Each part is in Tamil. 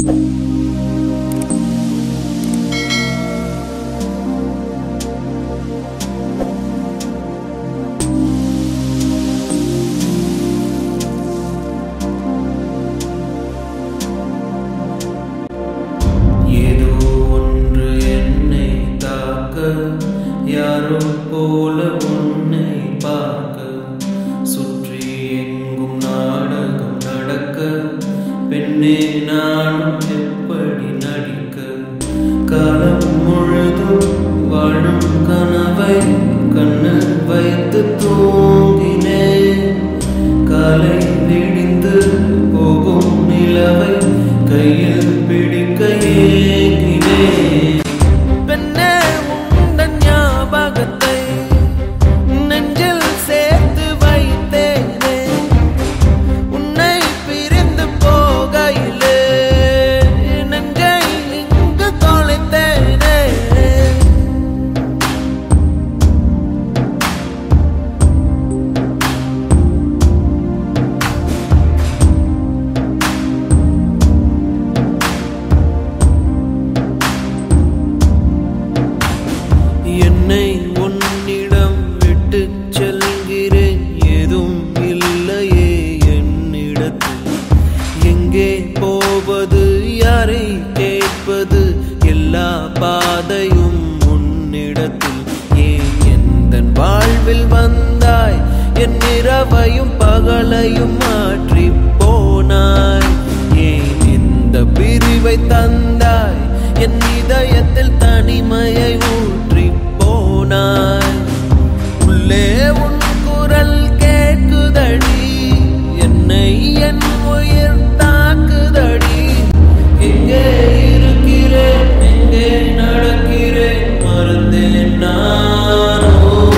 ஏதோ ஒன்று என்னை தாக்க யாரோ போல உன்னை பார்க்க சுற்றி எங்கும் நாடகம் நடக்க பெண்ணே நானும் எப்படி நடிக்க காலம் முழுதும் வாழும் கனவை கண்ணு வைத்து தூங்கினேன் காலை விடிந்து போகும் நிலவை கையில் பிடிக்க ஏங்கினேன் பெண்ணே உந்தன் ஞாபகத்தை நெஞ்சில் சேர்த்து வைத்தேனே உன்னை பிரிந்து போகையிலே நெஞ்சை இங்கு தொலைத்தேனே என்னை உன்னிடம் விட்டு செல்கிறேன் எதுவும் இல்லையே என்னிடத்தில் எங்கே போவது யாரை கேட்பது எல்லா பாதையும் உன்னிடத்தில் ஏன் எந்த வாழ்வில் வந்தாய் என் இரவையும் பகலையும் மாற்றி போனாய் ஏன் இந்த பிரிவை தந்தாய் என் இதயத்தில் தனிமையை ஊற்றி போனாய் உள்ளே உன் குரல் கேட்குதடி என்னை என் உயிர் தாக்குதடி எங்கே இருக்கிறேன் எங்கே நடக்கிறேன் மறந்தேன் நானோ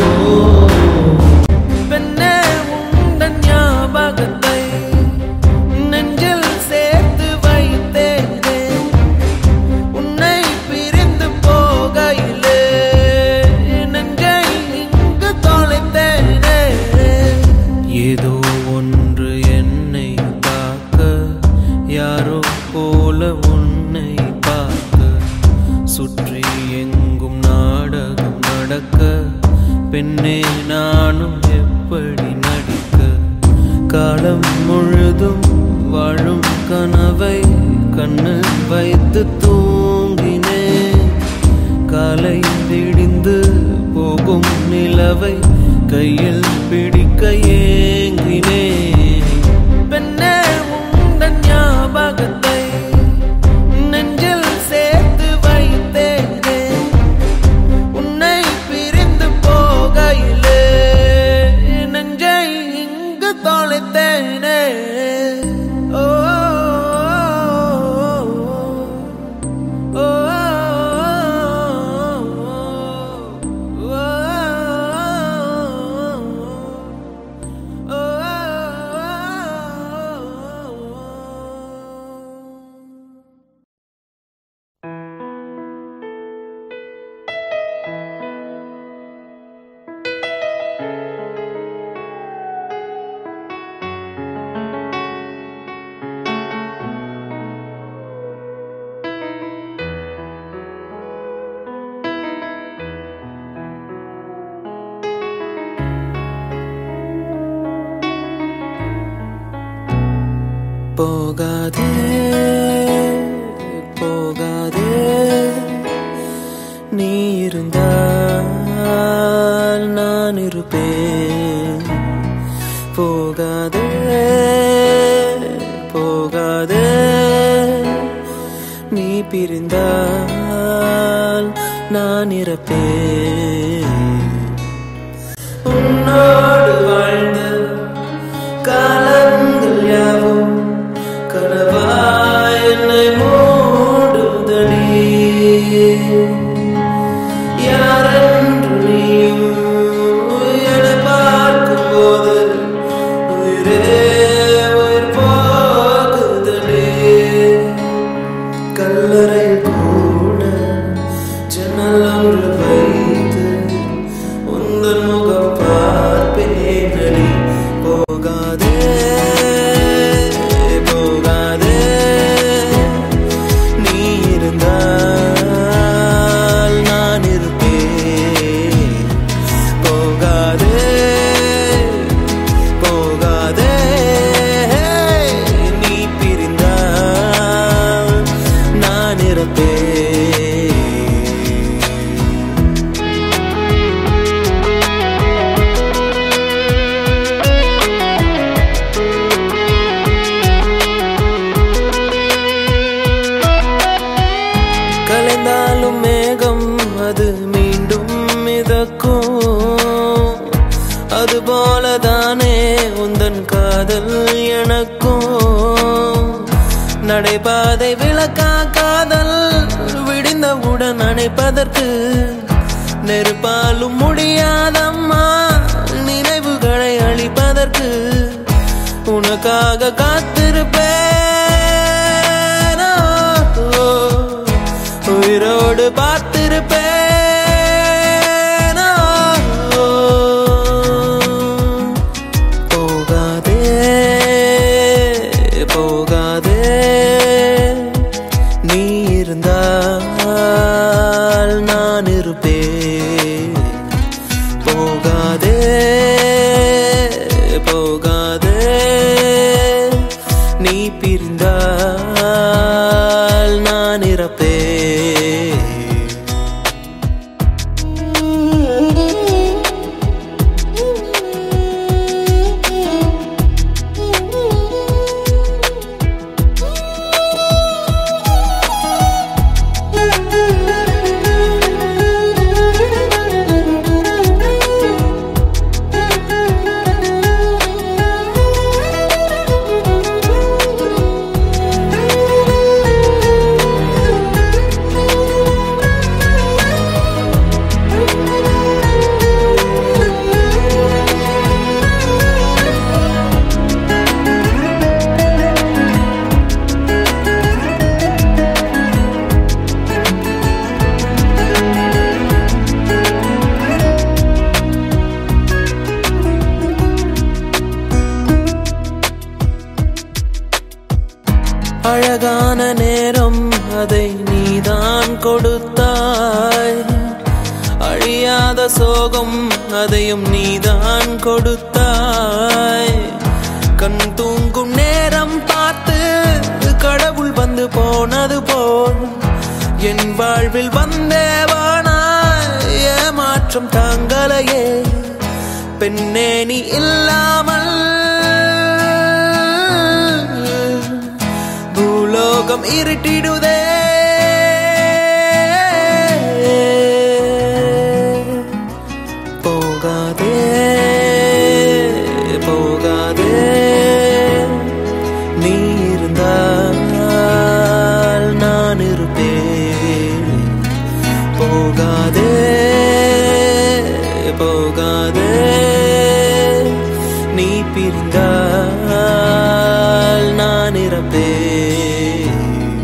பெண்ணே உந்தன் ஞாபகத்தை நெஞ்சில் சேர்த்து வைத்தேனே உன்னை பிரிந்து போகையிலே நெஞ்சை இங்கு தொலைத்தேனே ஏதோ ஒன்று என்னை தாக்க யாரோ போல உன்னை பார்க்க சுற்றி எங்கும் நாடகம் நடக்க பெண்ணே நானும் எப்படி நடிக்க காலம் முழுதும் வாழும் கனவை கண்ணு வைத்து தூங்கினேன் காலை விடிந்து போகும் நிலவை கையில் பிடிக்க ஏங்கினேன் பெண்ணே உந்தன் ஞாபகத்தை நெஞ்சில் சேர்த்து வைத்தேனே உன்னை பிரிந்து போகையிலே நெஞ்சை இங்கு தொலைத்தேனே ஓ ஓ, போகாதே போகாதே நீ இருந்தால் நான் இருப்பேன் போகாதே போகாதே நீ பிரிந்தால் நான் இறப்பேன் உன்னோடு வாழ்ந்த காலங்கள் யாவும் கனவாய் என்னை மூடுதடி யாரென்று நீயும் என்னை பார்க்கும்போது உயிரே உயிர் போகுதடி கல்லறையில் கூட ஜன்னல் ஒன்று வைத்து உந்தன் முகம் பார்ப்பேனடி போகாதே பாதை விளக்கா காதல் விடிந்தவுடன் அணைப்பதற்கு நெருப்பாலும் முடியாதம்மா நினைவுகளை அழிப்பதற்கு உனக்காக காத்திருப்பேன் ஓ, உயிரோடு பார்த்திருப்பேன் ஓ, போகாதே போகாதே நீ இருந்தால் நான் இருப்பேன் போகாதே போகாதே நீ பிரிந்தால் நான் இறப்பேன் அழகான நேரம் அதை நீதான் கொடுத்தாய் அழியாத சோகம் அதையும் நீதான் கொடுத்தாய் கண் தூங்கும் நேரம் பார்த்து கடவுள் வந்து போனது போல் என் வாழ்வில் வந்தேவானா ஏமாற்றம் தாங்களையே பெண்ணே நீ இல்லாமல் பூலோகம் இருட்டிடுதே போகாதே போகாதே நீ இருந்தால் நான் இருப்பேன் போகாதே போகாதே நீ பிரிந்தால் நான் இறப்பேன்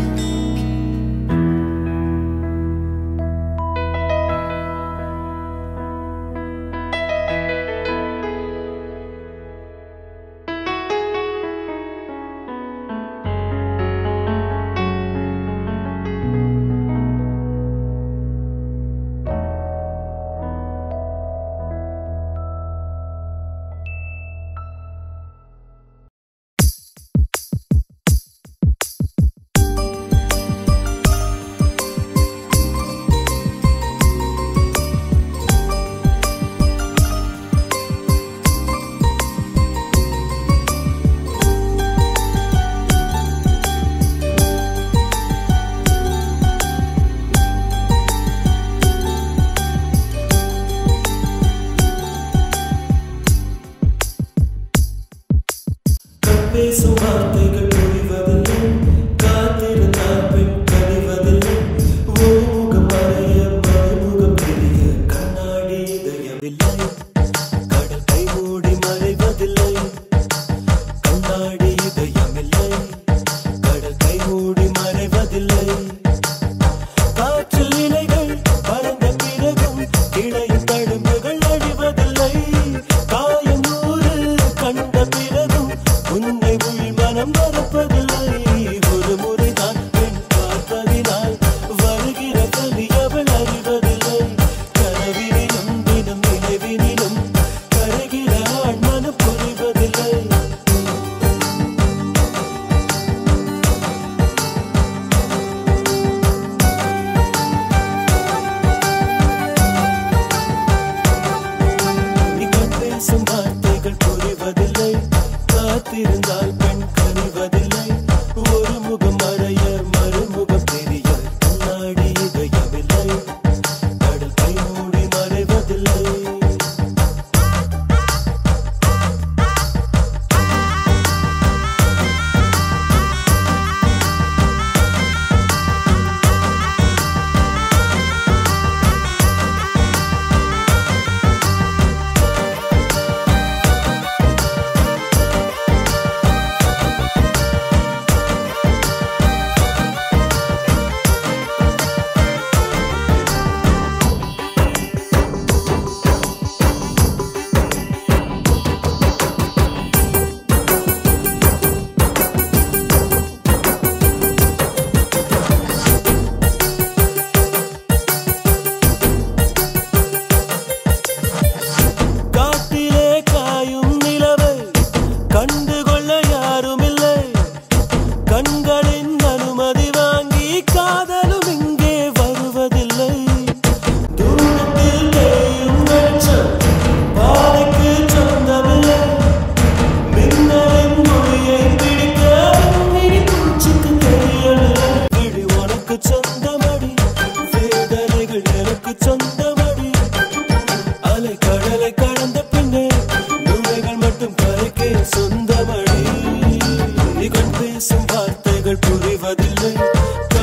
பேசும் வார்த்தைகள் புரிவதில்லை காத்திருந்தால் பின் கழிவதில்லை ஒரு முகம் மறைய மறுமுகம் தெரிய கண்ணாடி இதயமில்லை கடல் கை மூடி மறைவதில்லை கண்ணாடி இதயமில்லை கடல் கை மூடி மறைவதில்லை காற்றில் இலைகள் பறந்த பிறகும் இடையில் தழும்புகள் அழிவதில்லை காயம் நூறு கண்ட பிறகும் உன்னை உள் மனம் மறப்பதில்லை ஒரு முறைதான் பெண் பார்ப்பதினால் வருகிற கலி அவள் அறிவதில்லை கனவினிலும் தினம் நினைவினிலும் கருகிற ஆண் மனம் புரிவதில்லை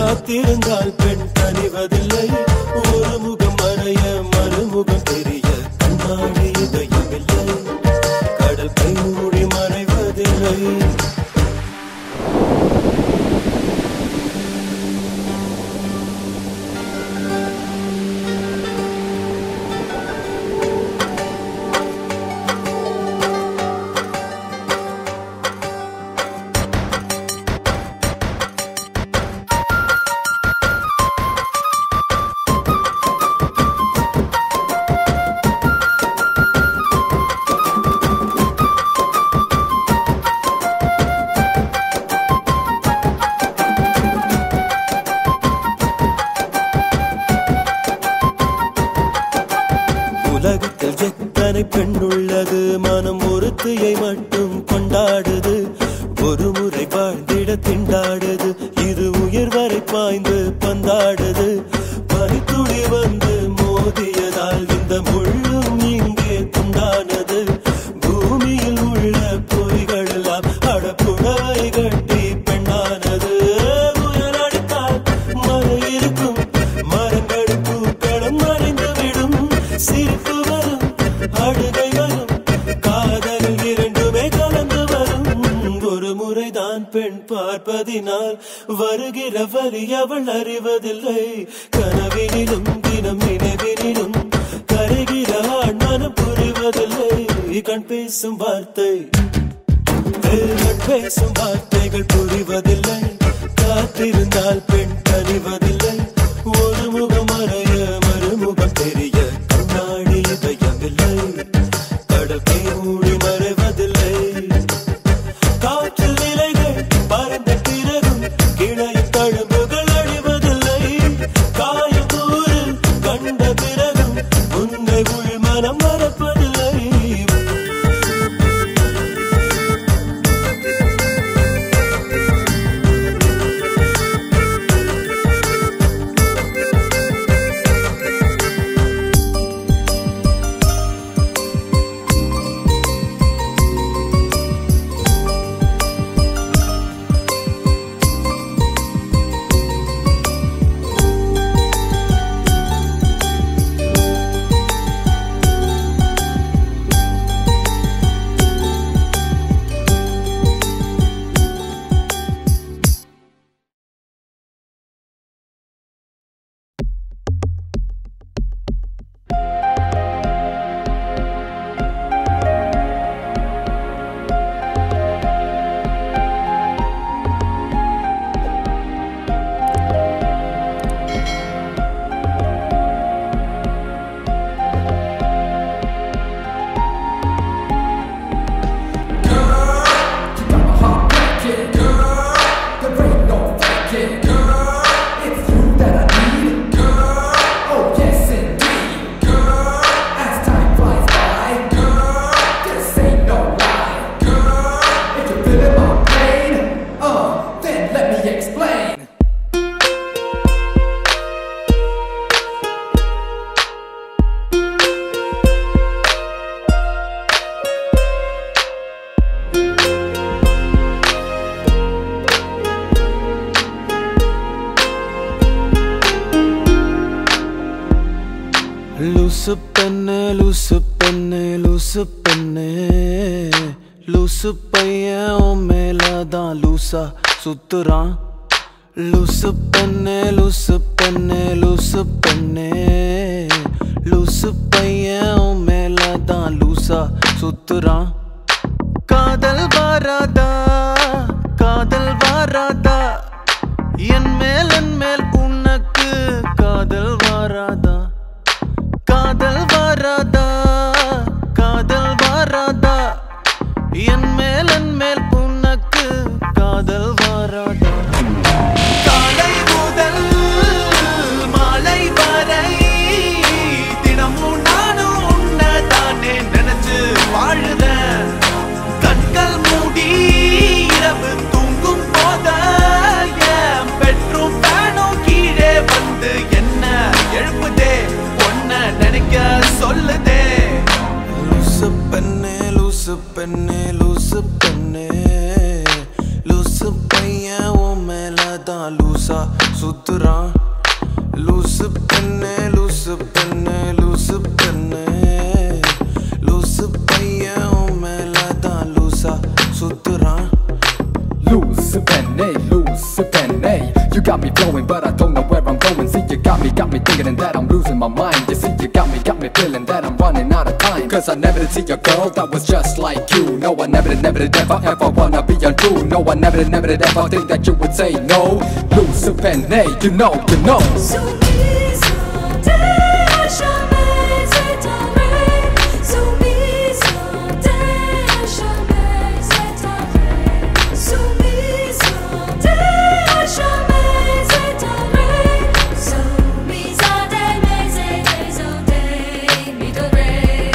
காத்திருந்தால் பெண் கனிவதில்லை ஒரு முகம் மறைய மறுமுகம் தெரிய கண்ணாடி இதயமில்லை கடல் கை மூடி மறைவதில்லை உலகத்தில் எத்தனை பெண் உள்ளது மனம் ஒருத்தியை மட்டும் கொண்டாடுது ஒரு முறை வாழ்ந்திட திண்டாடுது இது உயிர் வரை பாய்ந்து பந்தாடுது பனித்துளி வந்து மோதியதால் இந்த முள்ளும் இங்கே துண்டானது பூமியில் உள்ள பொறிகள் எல்லாம் அடப்புடவை கட்டி பெண்ணானது புயல் அடித்தால் மழை இருக்கும் மரங்கள் பூக்களும் மறைந்து விடும் சிரிப்பு வரும் அழுகை வரும் காதல் இரண்டுமே கலந்து வரும் ஒரு முறைதான் பெண் பார்ப்பதினால் வருகிற வரி அவள் அறிவதில்லை கனவினிலும் தினம் நினைவினிலும் கரைகிற ஆண் மனம் புரிவதில்லை கண் பேசும் வார்த்தை வேர்கள் பேசும் வார்த்தைகள் புரிவதில்லை காத்திருந்தால் பெண் கனிவதில்லை ஒரு முகம் மறைய மறுமுகம் தெரிய கண்ணாடி இதயமில்லை கடல் கை மூடி மறைவதில்லை காற்றில் நிலைகள் பறந்த பிறகும் கிளையும் தழும்புகள் அழிவதில்லை காயக்கூறு கண்ட பிறகும் உன்னை உள் மனம் மறப்பதில்லை Explain. லூசு பெண்ணு லூசு பெண்ணு லூசு பெண்ணு லூசு பையன் உன் மேலதான் லூசா சுத்துறான் லூசு பெண்ணு லூசு பெண்ணு லூசு பெண்ணு லூசு பையன் உன் மேலதான் லூசா சுத்துறான் காதல் வாராதா காதல் வாராதா என் மேல் என் மேல் உனக்கு காதல் வாராதா காதல் வாராதா காதல் வாராதா என் மேல் என் மேல் உனக்கு காதல் வாராதா காலை முதல் மாலை வரை தினமும் நானும் உன்னை தானே நினைச்சு வாழுதேன் கண்கள் மூடி இரவு தூங்கும் போத என் பெட்ரூம் ஃபேனும் கீழே வந்து என்ன எழுப்புதே ஒன்ன நினைக்க சொல்லுதே லூசு பெண்ணே லூசு பெண்ணே லூசு பெண்ணே லூசு பையன் உன் மேலதான் லூசா சுத்துறான் லூசு பெண்ணே லூசு பெண்ணே லூசு பெண்ணே லூசு பையன் உன் மேலதான் லூசா சுத்துறான் Loose penny, loose penny. You got me flowing, but I don't know where I'm going. See, you got me, got me thinking that I'm losing my mind. You see, you got me, got me feeling that I'm running out of time. Cause I never did see a girl that was just like you. No, I never did, never did, ever, ever wanna be untrue. No, I never did, never did, ever think that you would say no. Loose penny, you know, you know. Soumise à jamais c'est un rêve Soumise à jamais c'est un rêve Soumise à jamais c'est un rêve Soumise à jamais c'est un rêve Midori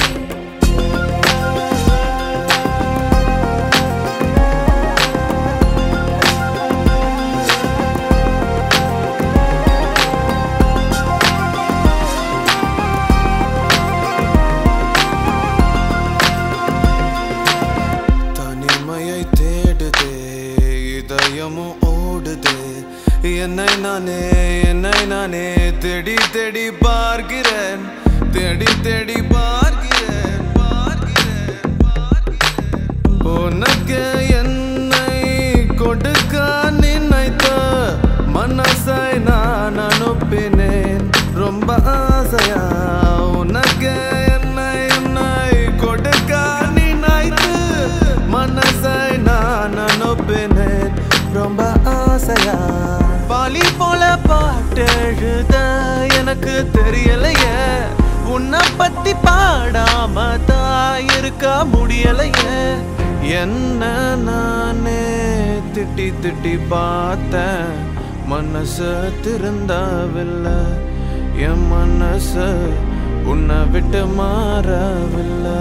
தனிமையை தேடுதே இதயமும் ஓடுதே என்னை நானே என்னை நானே தேடி தேடி பார்க்கிறேன் தேடி தேடி பார்க்கிறேன் பார்க்கிறேன் பார்க்கிறேன் உனக்கு என்னை கொடுக்க நினைத்த மனசை நான் அனுப்பினேன் ரொம்ப ஆசையா உனக்கு என்னை என்னை கொடுக்க நினைத்து மனசை நான் அனுப்பினேன் ரொம்ப ஆசையா பாலி போல பாட்டு எழுத எனக்கு தெரியலையே உன்னை பத்தி பாடாம தான் இருக்க முடியலையே என்ன நானே திட்டி திட்டி பார்த்தேன் மனசு திருந்தவில்லை என் மனசு உன்னை விட்டு மாறவில்லை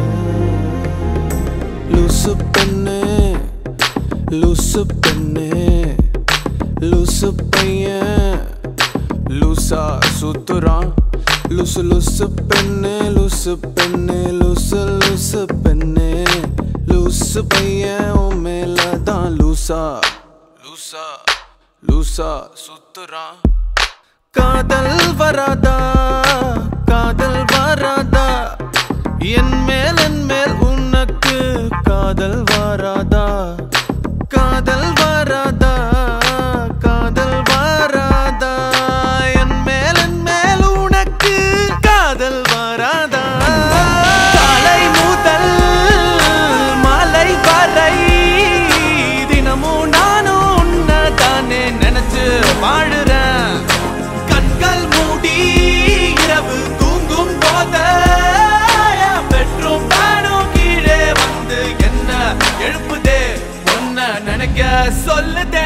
லூசு பெண்ணே லூசு பெண்ணே லூசு பையன் லூசா சுத்துறான் லூசு லூசு பெண்ணே லூசு பெண்ணே லூசு லூசு பெண்ணே லூசு பையன் உன் மேலதான் லூசா லூசா லூசா சுத்துறான் காதல் வராதா காதல் வராதா என் மேல் என் மேல் உனக்கு காதல் வராதா காதல் வராதா காதல் வராதா என் மேல் என் மேல் உனக்கு காதல் வராதா காலை முதல் மாலை வரை தினமும் நானும் உன்னை தானே நினைச்சு வாழுறேன் கண்கள் மூடி இரவு தூங்கும் போது பெட்ரூம் பேனும் கீழே வந்து என்ன எழுப்புதே ஒன்ன நினைக்க சொல்லுதே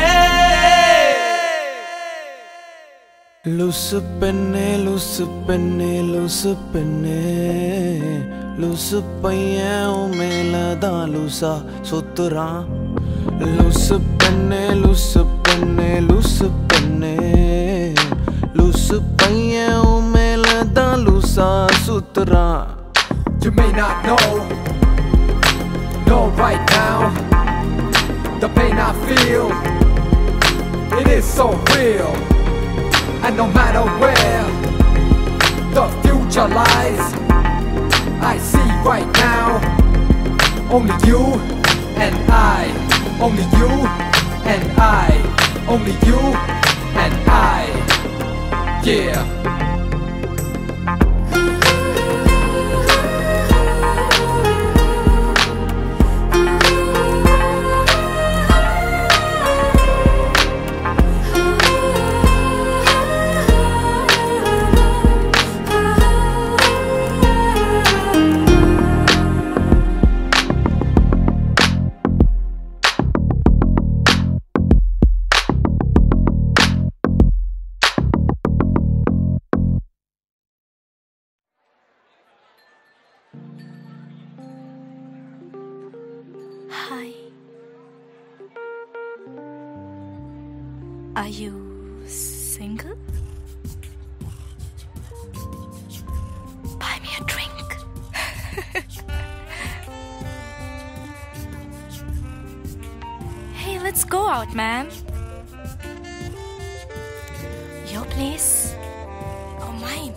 லூசு பெண்ணே லூசு பெண்ணே லூசு பெண்ணே லூசு பையன் உன் மேலதான் லூசா சுத்துறான் லூசு பெண்ணே லூசு பெண்ணே லூசு பெண்ணே லூசு பையன் உன் மேலதான் லூசா சுத்துறான் You may not know, know right now, the pain I feel, it is so real. And no matter where the future lies, I see right now, only you and I, only you and I, only you and I, yeah. Hi. Are you single? Buy me a drink. hey, let's go out, man. place or mine?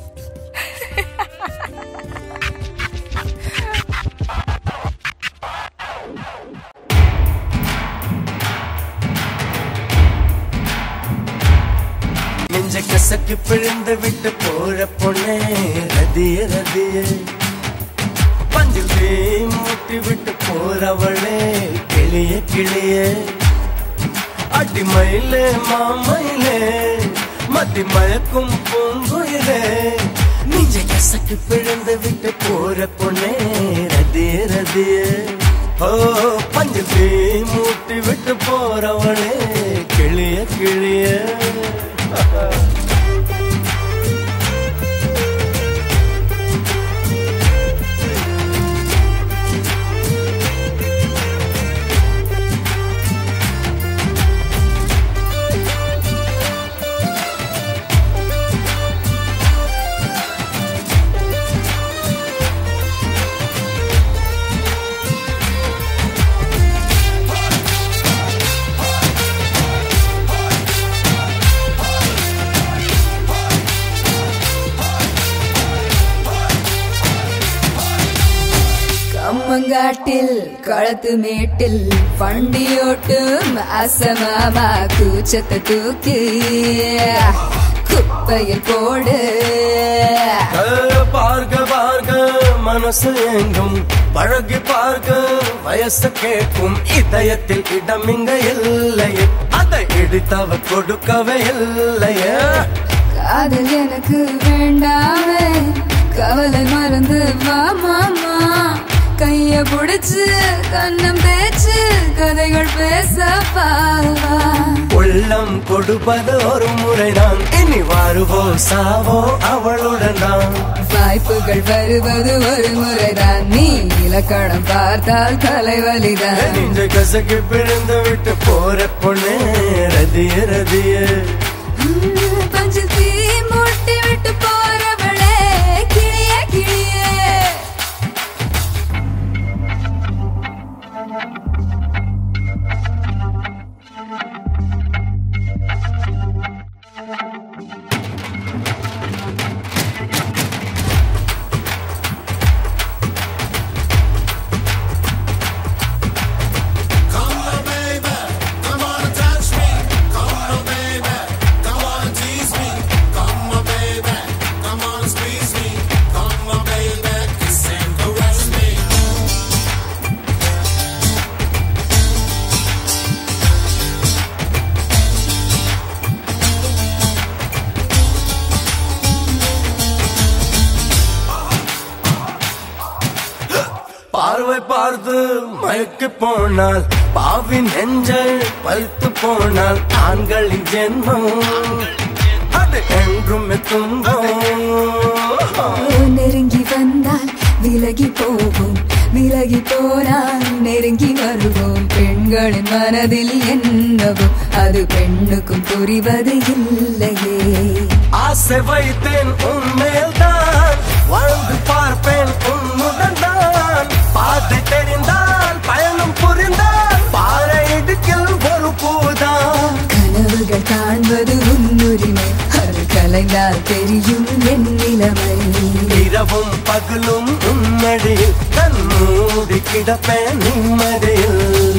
நெஞ்ச கசக்கு பிழிந்து விட்டு போற பொண்ணே ரதிய ரதிய பஞ்சு தீ மூட்டி விட்டு போறவளே கிளிய கிளிய அடி மயிலே மாமயிலே மத்தி மயக்கும் பூங்குயிலே நெஞ்ச கசக்கு பிழிந்து விட்டு போற பொண்ணே ரதிய ரதிய ஓ பஞ்சு தீ மூட்டி விட்டு போறவளே கிளிய கிளிய കമ്മങ്കാട്ടിൽ കളത്തുമേട്ടിൽ വണ്ടിയോട്ടും അസമാമ കൂച്ചത്തെ തൂക്കി കുപ്പയിൽ പോട് பார்க்க பார்க்க மனசு எங்கும் பழகி பார்க்க வயசு கேட்கும் இதயத்தில் இடம் இங்க இல்லையே அதை இடித்தவ கொடுக்கவே இல்லையே காதல் எனக்கு வேண்டாமே கவலை மறந்து வா மாமா கைய புடிச்சு கண்ணம் தேய்ச்சு கதைகள் பேசப்பா உள்ளம் கொடுப்பது ஒரு முறைதான் இனி வாருவோ சாவோ அவளுடன் தான் வாய்ப்புகள் வருவது ஒரு முறைதான் நீ இலக்கணம் பார்த்தால் தலைவலிதான் நெஞ்ச கசக்கி பிழந்து விட்டு போற பொண்ணே ரதிய ரதிய பஞ்சு தீ மூட்டி விட்டு போறவளே கிளிய கிளியே பார்வை பார்த்து மயக்கு போனால் பாவின் நெஞ்சல் பறித்து போனால் ஆண்களின் ஜென்மம் அது என்றும் துன்பம் நெருங்கி வந்தால் விலகி போவோம் விலகி போனால் நெருங்கி வருவோம் பெண்களின் மனதில் என்னவோ அது பெண்ணுக்கும் புரிவது இல்லையே ஆசை வைத்தேன் உன்மேல் தான் வாழ்ந்து பார்ப்பேன் உன்னுடன் தான் பாதை தெரிந்தால் பயணம் புரிந்தால் பாறை இடுக்கில் ஒரு பூதான் கனவுகள் காண்பது உன்னுரிமை அது கலைந்தால் தெரியும் என் நிலைமை இரவும் பகலும் உன்னடியில் கண் மூடி கிடப்பேன் நிம்மதியில்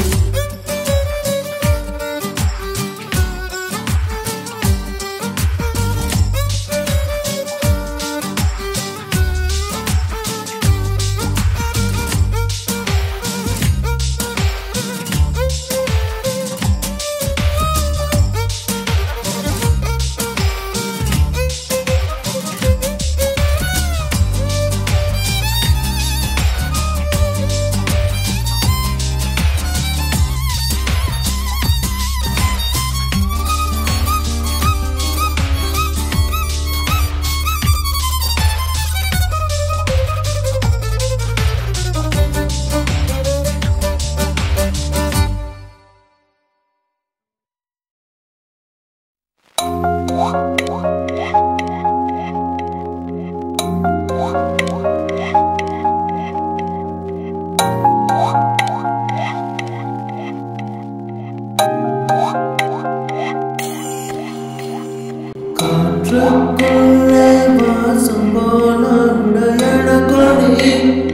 காற்றுக்குள்ளே வாசம் போல எனக்குள்ளே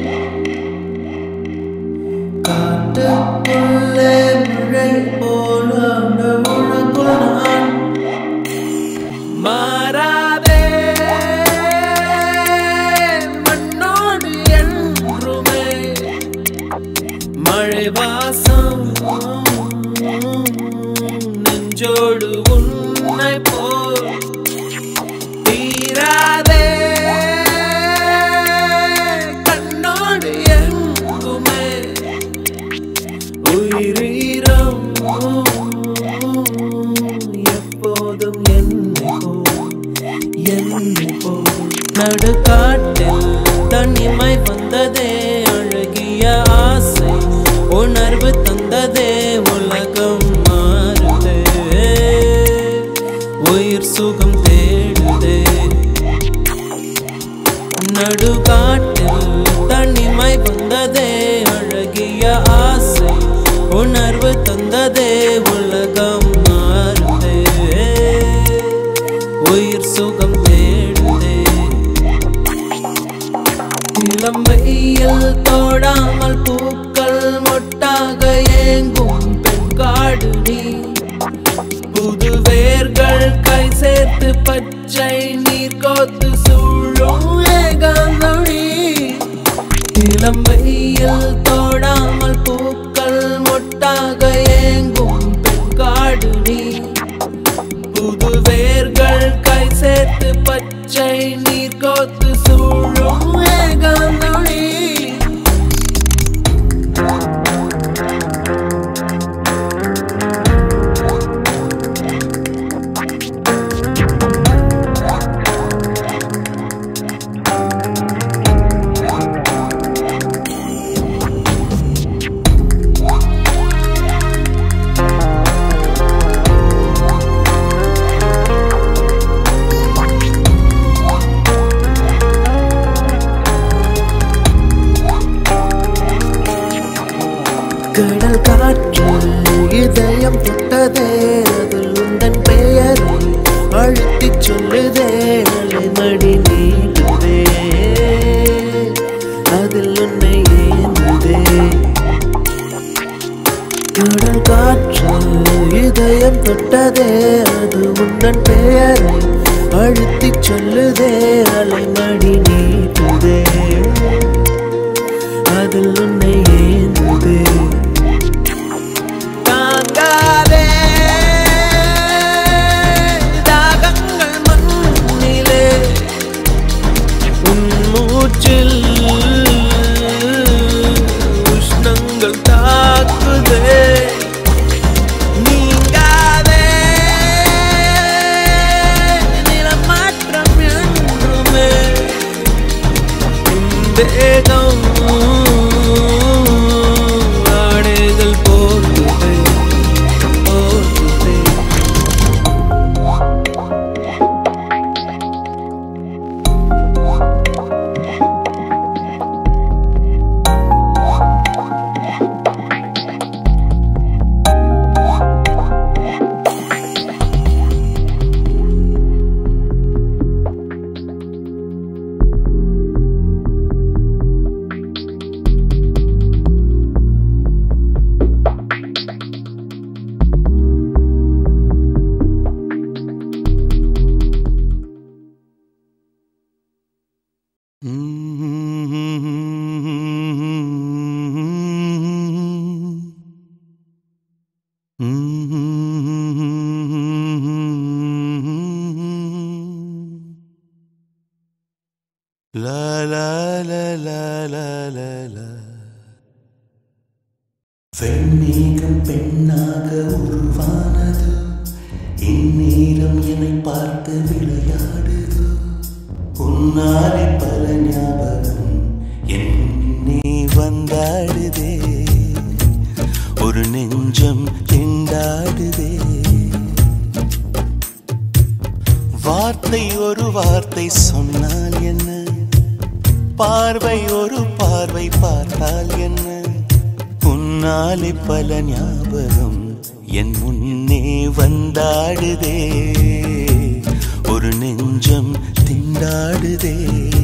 காட்டுக்குள்ளே மழை போல உனக்குள் நான் மாறாதே மண்ணோடு என்றுமே மழை வாசம் நெஞ்சோடு உன்னை போல் தீராதே கண்ணோடு எங்குமே உயிரீரம் எப்போதும் என்னை போல் என்னை போல் நடுக்காட்டில் தனிமை வந்ததே அழகிய ஆசை உணர்வு தந்ததே உலகம் மாறுதே உயிர் சுகம் தேடுதே நடுகாட்டில் தனிமை வந்ததே அழகிய ஆசை உணர்வு தந்ததே உலகம் மாறுதே உயிர் சுகம் தேடுதே இளம் வெயில் தோடாமல் பூக்கள் மொட்டாக ஏங்கும் பெண்காடு நீ புது வேர்கள் கை சேர்த்து பச்சை நீர் கோத்து சூழும் ஏகாந்தொழி இளம் வெயில் தோடாமல் பூக்கள் மொட்டாக ஏங்கும் பெண்காடு நீ புது வேர்கள் கை சேர்த்து பச்சை நீர் கோத்து சூழும் ஏகாந்தொழி கடல் காற்று இதயம் தொட்டதே அதில் உந்தன் பெயரை அழுத்திச் சொல்லுதே அலைமடி நீடுதே அதில் உன்னை ஏந்துதே கடல் காற்று இதயம் தொட்டதே அது உந்தன் பெயரை அழுத்திச் சொல்லுதே அலைமடி நீடுதே அதில் உன்னை ஏந்துதே தாங்காதே தாகங்கள் மண்ணிலே உன் மூச்சில் உஷ்ணங்கள் தாக்குதே நீங்காதே நிலமாற்றம் என்றுமே தேகம் ஆடைகள் போகுதே போகுதே La la la la la la la வெண்ணீகம் பெண்ணாக உருவானது இந்நேரம் என்னை பார்த்து விளையாடுது உன்னாலே பல ஞாபகம் என் முன்னே வந்தாடுதே ஒரு நெஞ்சம் திண்டாடுதே வார்த்தை ஒரு வார்த்தை சொன்னால் என்ன பார்வை ஒரு பார்வை பார்த்தால் என்ன உன்னாலே பல ஞாபகம் என் முன்னே வந்தாடுதே ஒரு நெஞ்ச நெஞ்சம் திண்டாடுதே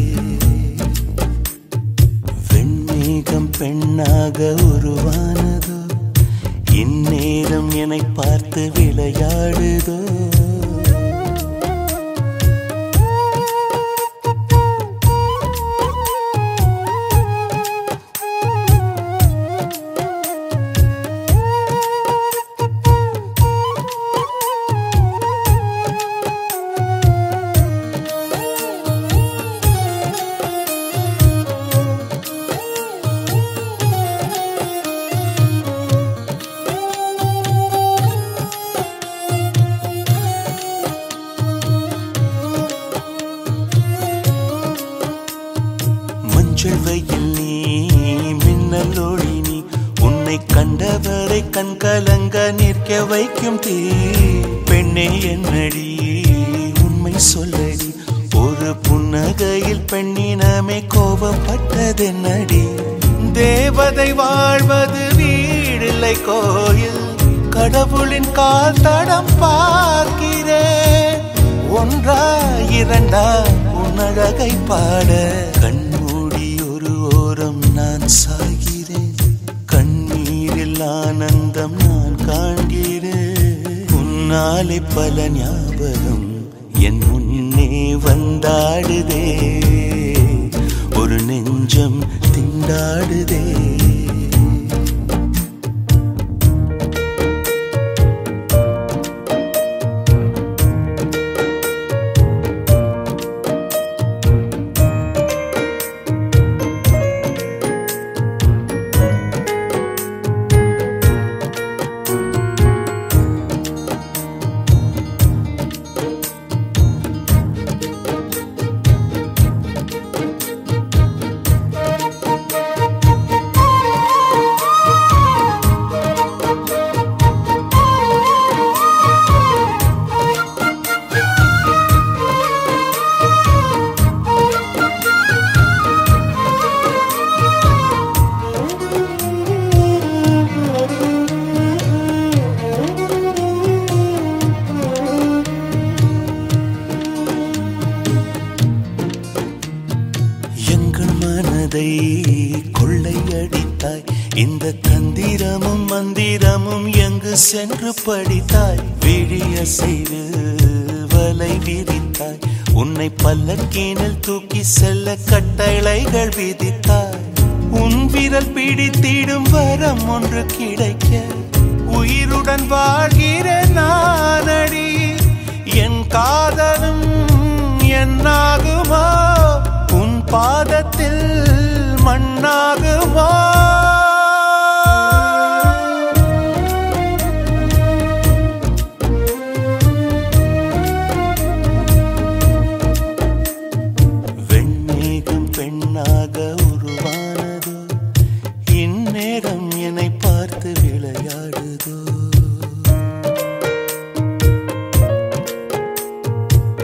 வெண்மேகம் பெண்ணாக உருவானதோ இந்நேரம் என்னை பார்த்து விளையாடுதோ மஞ்சள் வெயில் நீ மின்னல் ஒளி நீ உன்னை கண்டவரை கண் கலங்க நிற்க வைக்கும் தீ பெண்ணே என்னடி உண்மை சொல்லடி ஒரு புன்னகையில் பெண்ணினமே கோபப்பட்டதென்னடி தேவதை வாழ்வது வீடில்லை கோயில் கடவுளின் கால் தடம் பார்க்கிறேன் ஒன்றா இரண்டா உன்னழகை பாட கண்மூடி ஒரு ஓரம் நான் சாகிறேன் கண்ணீரில் ஆனந்தம் நான் காண்கிறேன் உன்னாலே பல ஞாபகம் என் முன்னே வந்தாடுதே ஒரு நெஞ்சம் திண்டாடுதே எங்கள் மனதை கொள்ளையடித்தாய் இந்த தந்திரமும் மந்திரமும் எங்கு சென்று படித்தாய் விழிய செய்து வலை விரித்தாய் உன்னை பல்லக்கீனில் தூக்கி செல்ல கட்டளைகள் விதித்தாய் உன் விரல் பிடித்திடும் வரம் ஒன்று கிடைக்க உயிருடன் வாழ்கிற நானடி என் காதலும் என்னாகுமோ உன் பாதத்தில் மண்ணாகுமோ வெண்மேகம் பெண்ணாக உருவானதோ இந்நேரம் என்னை பார்த்து விளையாடுதோ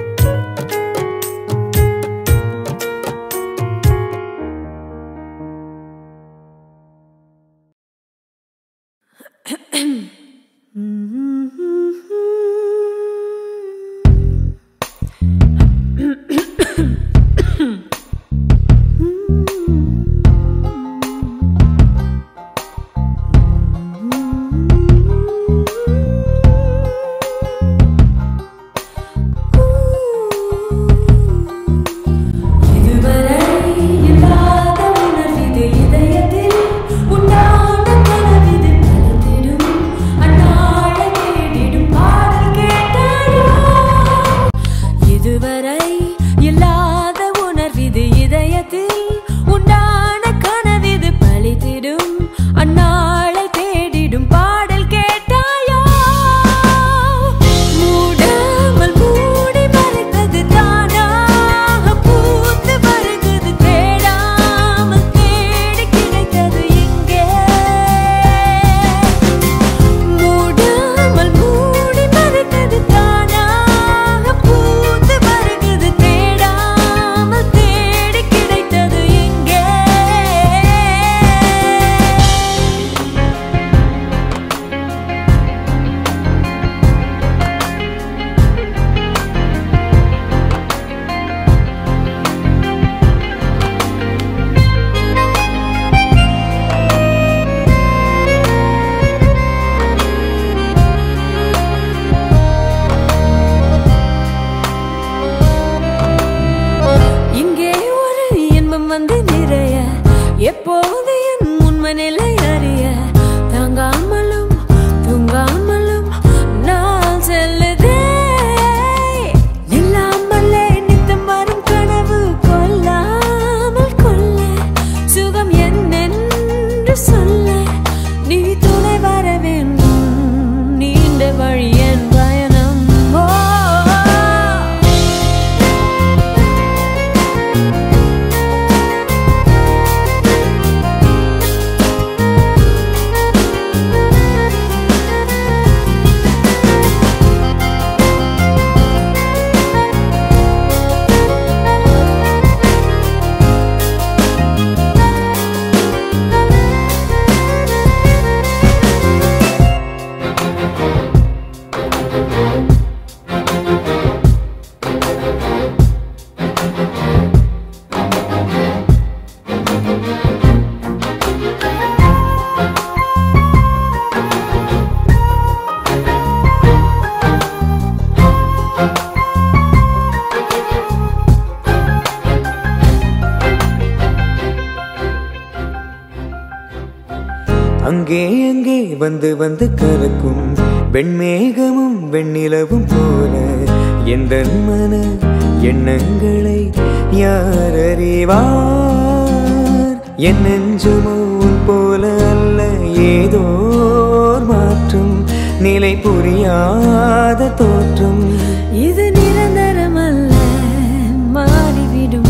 அங்கே அங்கே வந்து வந்து கலக்கும் வெண்மேகமும் வெண்ணிலவும் போல எந்த மன எண்ணங்களை யார் அறிவார் என் நெஞ்சுமோ உன் போல அல்ல ஏதோ ஓர் மாற்றம் நிலை புரியாத தோற்றம் இது நிரந்தரம் அல்ல மாறிவிடும்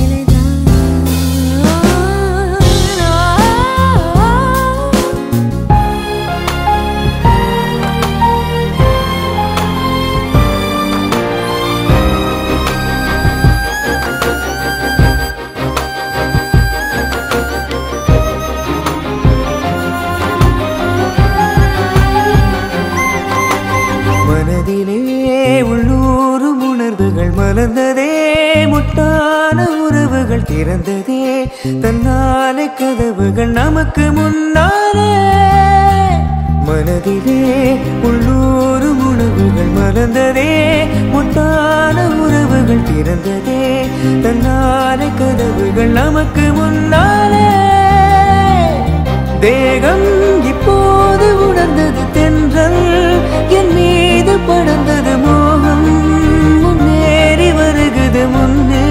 மனநிலைதான் மனதிலே உள்ளூரும் உணர்வுகள் மலர்ந்ததே முட்டான உறவுகள் திறந்ததே தன்னாலே கதவுகள் நமக்கு முன்னாலே மனதிலே உள்ளூரும் உணர்வுகள் மலர்ந்ததே முட்டான உறவுகள் திறந்ததே தன்னாலே கதவுகள் நமக்கு முன்னாலே தேகம் இப்போது உணர்ந்தது தென்றல் என் மீது படர்ந்தது மோகம் முன்னேறி வருகுது முன்னே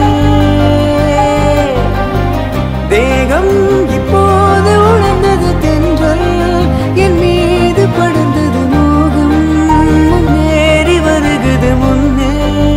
தேகம் இப்போது உணர்ந்தது தென்றல் என் மீது படர்ந்தது மோகம் முன்னேறி வருகுது முன்னே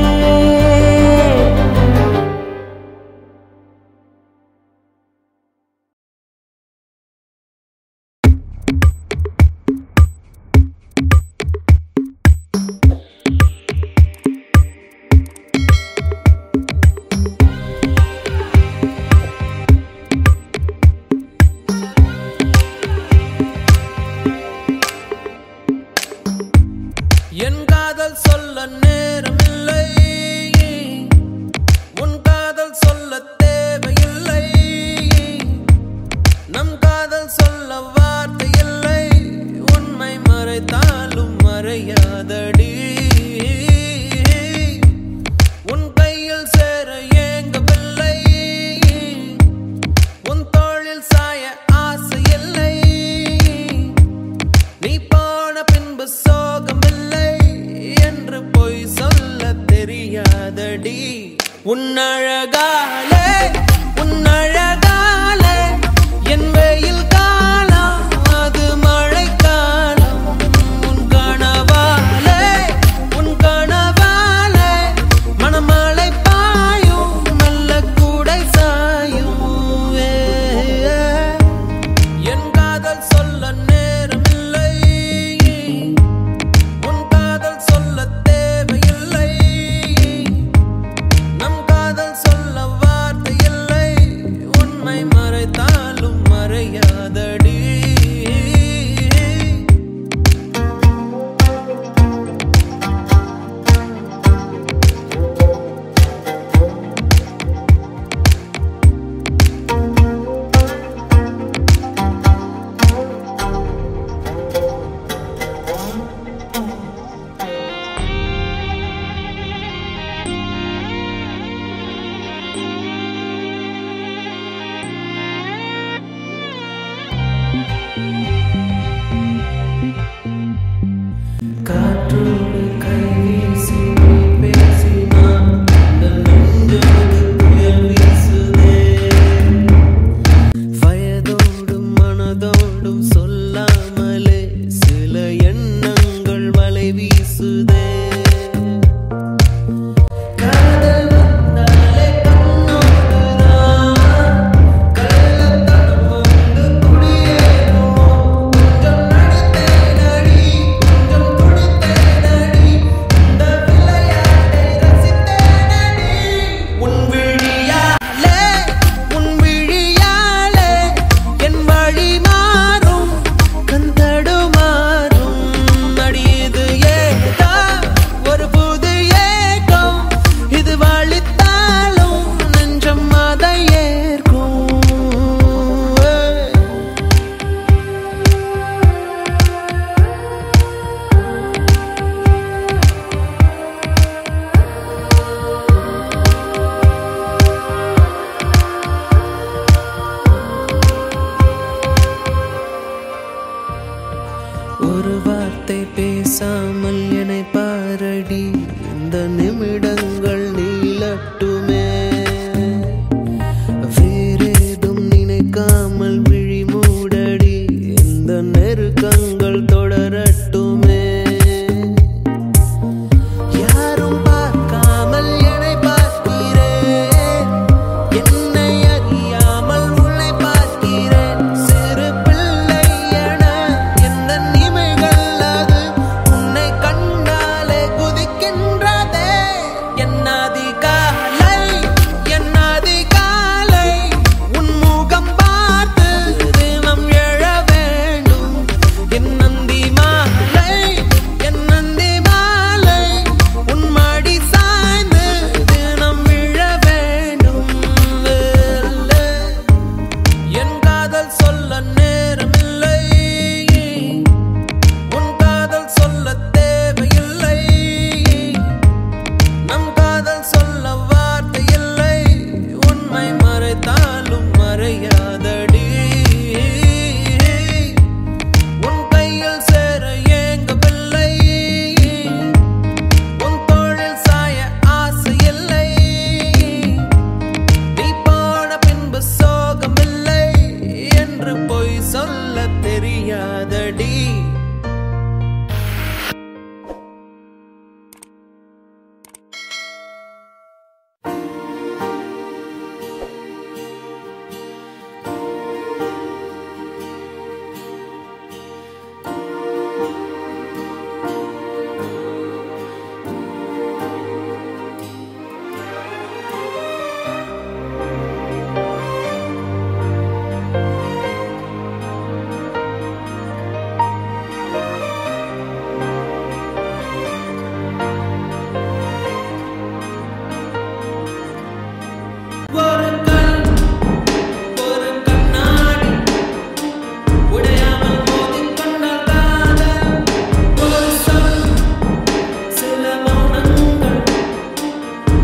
என் காதல் சொல்ல நேரமில்லை உன் காதல் சொல்ல தேவையில்லை நம் காதல் சொல்ல வார்த்தை இல்லை உண்மை மறைத்தாலும் மறையாதடி உன் கையில் சேர ஏங்கவில்லை உன் தோளில் சாய ஆசை இல்லை நீ போன பின்பு சோகமில்லை என்று பொய் சொல்ல தெரியாதடி உன்னழகாலே உன்னழகாலே என் வெயில் காலம் அது மழை காலம் உன் கனவாலே உன் கனவாலே மணமழை பாயும் நல்ல கூடை சாயும் ஏ, ஏ. என் காதல் சொல்ல நேரமில்லை உன் காதல் சொல்ல தேவையில்லை நம் காதல் சொல்ல வார்த்தை இல்லை உண்மை மறைத்தாலும் மறையாது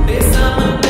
பேசாமல்